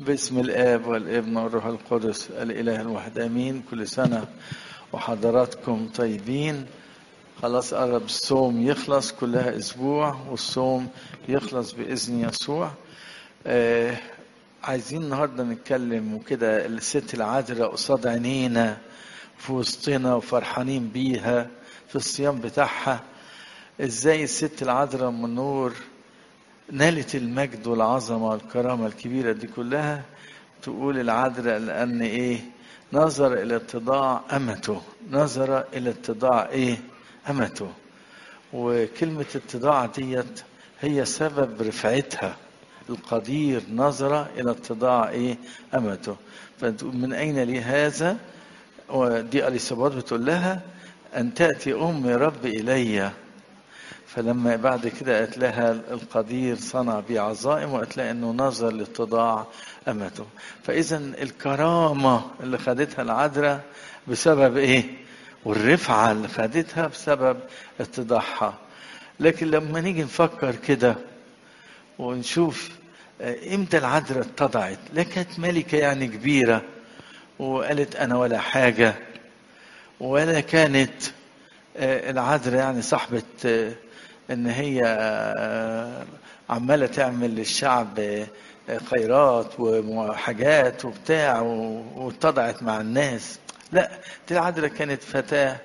باسم الآب والابن والروح القدس الإله الواحد آمين كل سنة وحضراتكم طيبين خلاص قرب الصوم يخلص كلها أسبوع والصوم يخلص بإذن يسوع آه عايزين النهارده نتكلم وكده الست العذراء قصاد عينينا في وسطنا وفرحانين بيها في الصيام بتاعها ازاي الست العذراء من نور نالت المجد والعظمة والكرامة الكبيرة دي كلها تقول العذراء لأن إيه نظر إلى اتضاع أمته نظر إلى اتضاع إيه أمته وكلمة اتضاع ديت هي سبب رفعتها القدير نظر إلى اتضاع إيه أمته فمن أين لي هذا ودي اليصابات بتقول لها أن تأتي أم رب إليّ فلما بعد كده قالت لها القدير صنع بي عظائم وقالت لها انه نظر لاتضاع امته فاذا الكرامه اللي خدتها العذراء بسبب ايه والرفعه اللي خدتها بسبب اتضاعها لكن لما نيجي نفكر كده ونشوف امتى العذراء اتضعت لا كانت ملكه يعني كبيره وقالت انا ولا حاجه ولا كانت العذراء يعني صاحبه ان هي عماله تعمل للشعب خيرات وحاجات وبتاع واتضعت مع الناس لا دي العذراء كانت فتاه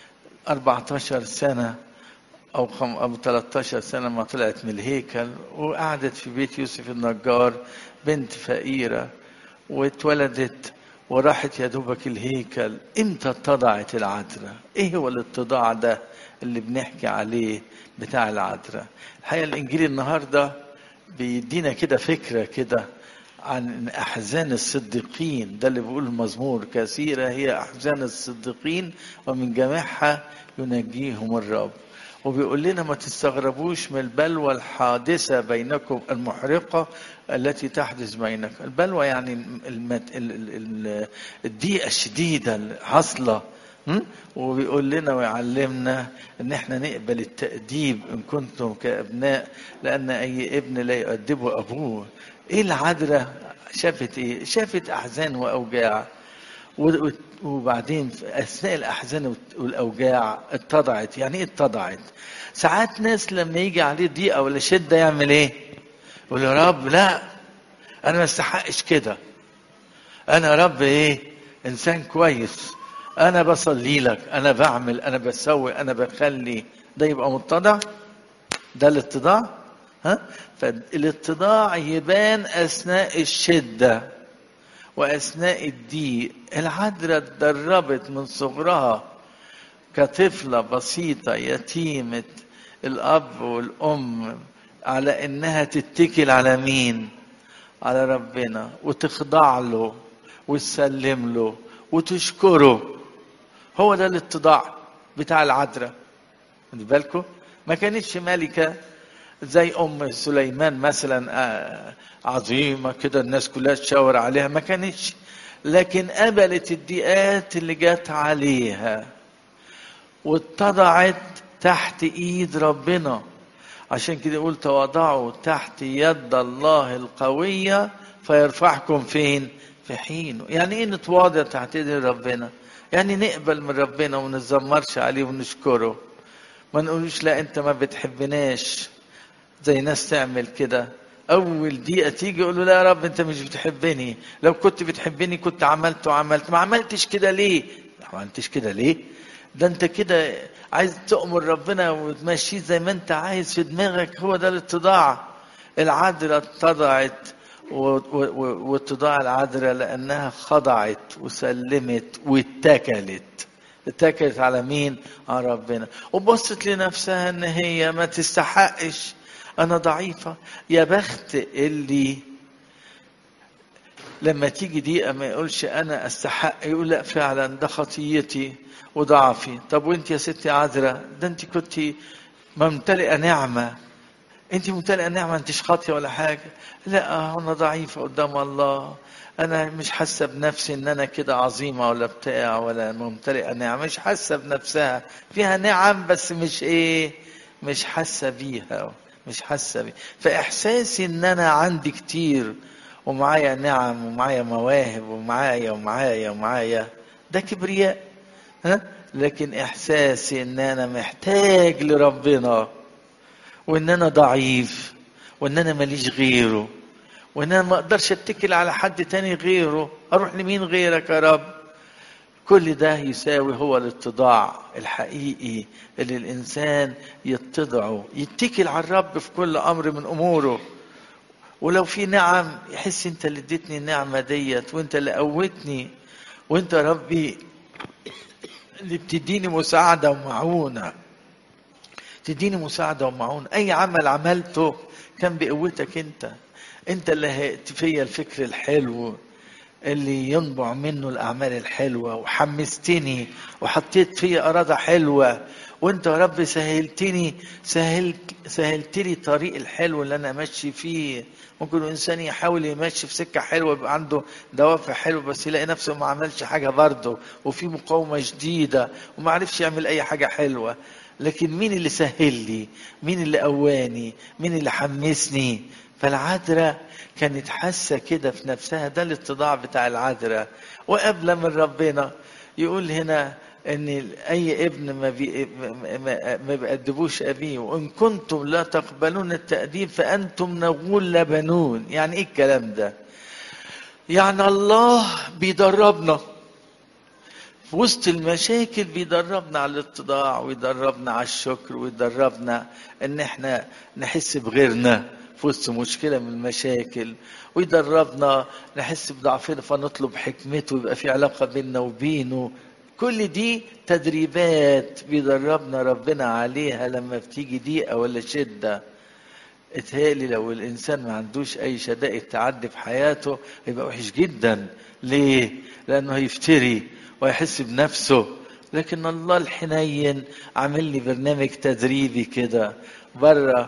14 سنه او خم او 13 سنه ما طلعت من الهيكل وقعدت في بيت يوسف النجار بنت فقيره واتولدت وراحت يا دوبك الهيكل امتى اتضعت العذراء ايه هو الاتضاع ده اللي بنحكي عليه بتاع العذراء الحقيقه الانجيل النهارده بيدينا كده فكره كده عن احزان الصديقين ده اللي بيقول المزمور كثيره هي احزان الصديقين ومن جميعها ينجيهم الرب وبيقول لنا ما تستغربوش من البلوى الحادثة بينكم المحرقة التي تحدث بينكم البلوى يعني الضيقة الشديدة الحاصلة وبيقول لنا ويعلمنا ان احنا نقبل التأديب ان كنتم كابناء لان اي ابن لا يؤدبه ابوه ايه العذراء شافت ايه شافت احزان واوجاع وبعدين في اثناء الاحزان والاوجاع اتضعت يعني ايه اتضعت ساعات ناس لما يجي عليه ضيقه ولا شده يعمل ايه يقول يا رب لا انا ما استحقش كده انا يا رب ايه انسان كويس انا بصلي لك انا بعمل انا بسوي انا بخلي ده يبقى متضع ده الاتضاع ها فالاتضاع يبان اثناء الشده واثناء الضيق العذراء اتدربت من صغرها كطفله بسيطه يتيمه الاب والام على انها تتكل على مين على ربنا وتخضع له وتسلم له وتشكره هو ده الاتضاع بتاع العذراء خد بالكم ما كانتش ملكه زي ام سليمان مثلا عظيمه كده الناس كلها تشاور عليها ما كانتش لكن قبلت الضيقات اللي جت عليها واتضعت تحت ايد ربنا عشان كده يقول تواضعوا تحت يد الله القويه فيرفعكم فين في حينه يعني ايه نتواضع تحت ايد ربنا يعني نقبل من ربنا وما نتذمرش عليه ونشكره ما نقولوش لا انت ما بتحبناش زي ناس تعمل كده اول دقيقه تيجي يقول له لا يا رب انت مش بتحبني لو كنت بتحبني كنت عملت وعملت ما عملتش كده ليه ما عملتش كده ليه ده انت كده عايز تؤمر ربنا وتمشيه زي ما انت عايز في دماغك هو ده الاتضاع العذراء اتضعت واتضاع العذراء لانها خضعت وسلمت واتكلت اتكلت على مين على ربنا وبصت لنفسها ان هي ما تستحقش انا ضعيفه يا بخت اللي لما تيجي دقيقه ما يقولش انا استحق يقول لا فعلا ده خطيتي وضعفي طب وانت يا ستي عذراء ده انت كنت ممتلئه نعمه انت ممتلئه نعمه انتش خاطيه ولا حاجه لا انا ضعيفه قدام الله انا مش حاسه بنفسي ان انا كده عظيمه ولا بتاع ولا ممتلئه نعم مش حاسه بنفسها فيها نعم بس مش ايه مش حاسه بيها مش حاسه بيها فاحساسي ان انا عندي كتير ومعايا نعم ومعايا مواهب ومعايا ومعايا ومعايا ده كبرياء ها لكن احساسي ان انا محتاج لربنا وان انا ضعيف وان انا ماليش غيره وان انا ما اقدرش اتكل على حد تاني غيره اروح لمين غيرك يا رب كل ده يساوي هو الاتضاع الحقيقي اللي الانسان يتضعه يتكل على الرب في كل امر من اموره ولو في نعم يحس انت اللي اديتني النعمه ديت وانت اللي قوتني وانت يا ربي اللي بتديني مساعده ومعونه تديني مساعده ومعونه اي عمل عملته كان بقوتك انت انت اللي هيأتي فيا الفكر الحلو اللي ينبع منه الاعمال الحلوه وحمستني وحطيت فيا اراده حلوه وانت يا رب سهلتني سهلت سهلت لي الطريق الحلو اللي انا ماشي فيه ممكن الانسان يحاول يمشي في سكه حلوه يبقى عنده دوافع حلوه بس يلاقي نفسه ما عملش حاجه برضه وفي مقاومه شديده وما عرفش يعمل اي حاجه حلوه لكن مين اللي سهل لي مين اللي قواني مين اللي حمسني فالعذراء كانت حاسه كده في نفسها ده الاتضاع بتاع العذراء وقبل من ربنا يقول هنا ان اي ابن ما, بي ما, ما بيأدبوش ابيه وان كنتم لا تقبلون التأديب فانتم نغول لبنون يعني ايه الكلام ده يعني الله بيدربنا في وسط المشاكل بيدربنا على الاتضاع ويدربنا على الشكر ويدربنا ان احنا نحس بغيرنا في وسط مشكلة من المشاكل ويدربنا نحس بضعفنا فنطلب حكمته ويبقى في علاقة بيننا وبينه كل دي تدريبات بيدربنا ربنا عليها لما بتيجي ضيقة ولا شدة اتهيألي لو الإنسان ما عندوش أي شدائد تعدي في حياته يبقى وحش جدا ليه؟ لأنه هيفتري ويحس بنفسه لكن الله الحنين عامل لي برنامج تدريبي كده بره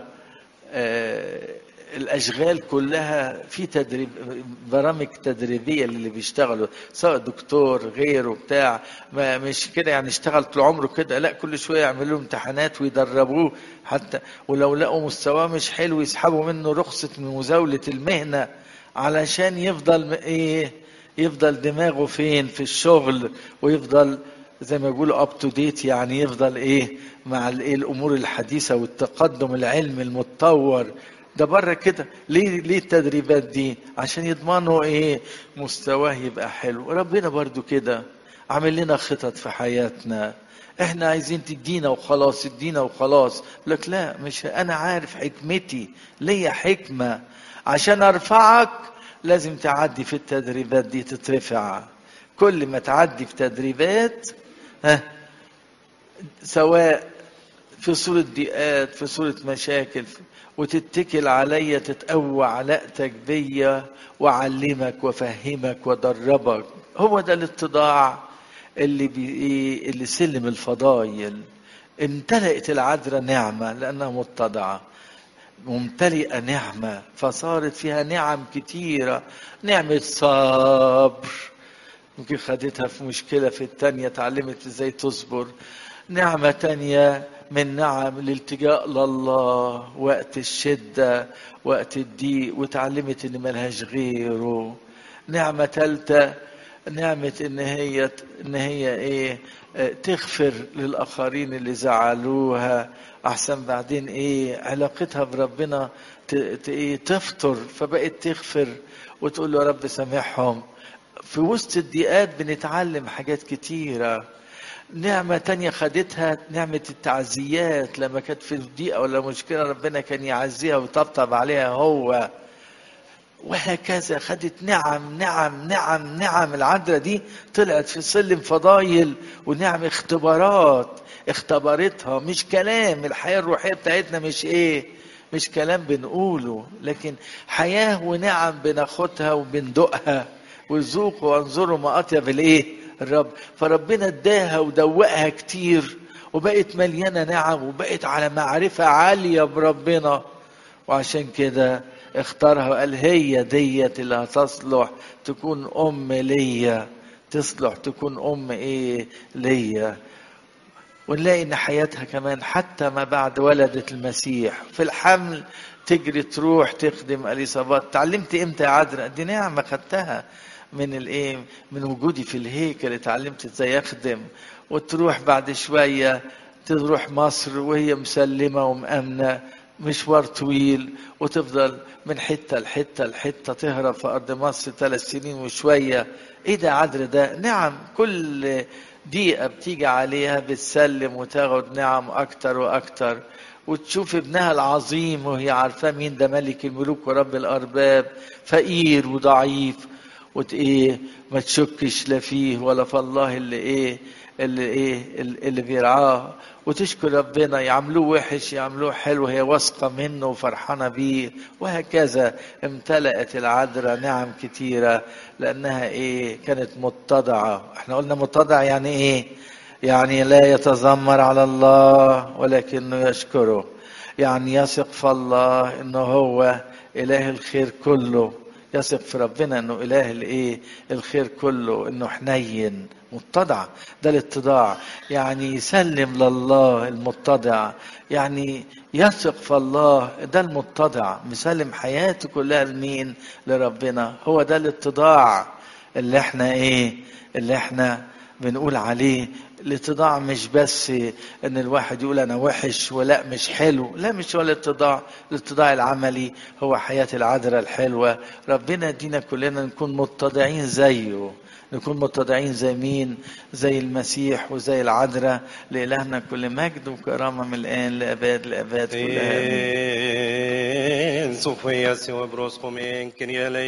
آه الاشغال كلها في تدريب برامج تدريبيه للي بيشتغلوا سواء دكتور غيره بتاع ما مش كده يعني اشتغل طول عمره كده لا كل شويه يعملوا امتحانات ويدربوه حتى ولو لقوا مستواه مش حلو يسحبوا منه رخصه من مزاوله المهنه علشان يفضل ايه يفضل دماغه فين في الشغل ويفضل زي ما بيقولوا اب تو ديت يعني يفضل ايه مع الايه الامور الحديثه والتقدم العلمي المتطور ده بره كده ليه ليه التدريبات دي عشان يضمنوا ايه مستواه يبقى حلو ربنا برضو كده عامل لنا خطط في حياتنا احنا عايزين تدينا وخلاص ادينا وخلاص لك لا مش انا عارف حكمتي ليا حكمه عشان ارفعك لازم تعدي في التدريبات دي تترفع كل ما تعدي في تدريبات ها سواء في صورة ضيقات في صورة مشاكل وتتكل عليا تتقوى علاقتك بيا وأعلمك وأفهمك وأدربك هو ده الاتضاع اللي بي اللي سلم الفضايل امتلأت العذراء نعمة لأنها متضعة ممتلئة نعمة فصارت فيها نعم كتيرة نعمة صبر يمكن خدتها في مشكلة في التانية اتعلمت ازاي تصبر نعمة تانية من نعم الالتجاء لله وقت الشدة وقت الضيق وتعلمت ان ملهاش غيره نعمة تالتة نعمة ان هي ان هي ايه تغفر للاخرين اللي زعلوها احسن بعدين ايه علاقتها بربنا ايه تفطر فبقت تغفر وتقول له يا رب سامحهم في وسط الضيقات بنتعلم حاجات كتيره نعمة تانية خدتها نعمة التعزيات لما كانت في ضيقة ولا مشكلة ربنا كان يعزيها ويطبطب عليها هو وهكذا خدت نعم نعم نعم نعم العذراء دي طلعت في سلم فضايل ونعم اختبارات اختبرتها مش كلام الحياة الروحية بتاعتنا مش ايه مش كلام بنقوله لكن حياة ونعم بناخدها وبندقها وذوقوا وانظروا ما اطيب الايه الرب فربنا اداها ودوقها كتير وبقت مليانه نعم وبقت على معرفه عاليه بربنا وعشان كده اختارها وقال هي ديت اللي هتصلح تكون ام ليا تصلح تكون ام ايه ليا ونلاقي ان حياتها كمان حتى ما بعد ولدت المسيح في الحمل تجري تروح تخدم اليصابات تعلمت امتى يا عذراء دي نعمه خدتها من الايه من وجودي في الهيكل اتعلمت ازاي اخدم وتروح بعد شويه تروح مصر وهي مسلمه ومامنه مشوار طويل وتفضل من حته لحته لحته تهرب في ارض مصر ثلاث سنين وشويه ايه ده عذر ده نعم كل دقيقه بتيجي عليها بتسلم وتاخد نعم اكتر واكتر وتشوف ابنها العظيم وهي عارفاه مين ده ملك الملوك ورب الارباب فقير وضعيف وت ايه ما تشكش لا فيه ولا في الله اللي ايه اللي ايه اللي بيرعاه وتشكر ربنا يعملوه وحش يعملوه حلو هي واثقه منه وفرحانه بيه وهكذا امتلأت العذراء نعم كتيره لانها ايه كانت متضعه احنا قلنا متضع يعني ايه يعني لا يتذمر على الله ولكنه يشكره يعني يثق في الله انه هو اله الخير كله يثق في ربنا انه اله الايه الخير كله انه حنين متضع ده الاتضاع يعني يسلم لله المتضع يعني يثق في الله ده المتضع مسلم حياته كلها لمين لربنا هو ده الاتضاع اللي احنا ايه اللي احنا بنقول عليه الاتضاع مش بس ان الواحد يقول انا وحش ولا مش حلو لا مش هو الاتضاع الاتضاع العملي هو حياة العذراء الحلوة ربنا يدينا كلنا نكون متضعين زيه نكون متضعين زي مين زي المسيح وزي العذراء لإلهنا كل مجد وكرامة من الآن لأباد لأباد كلها آمين Sofia, Senhor, brosco, men, queria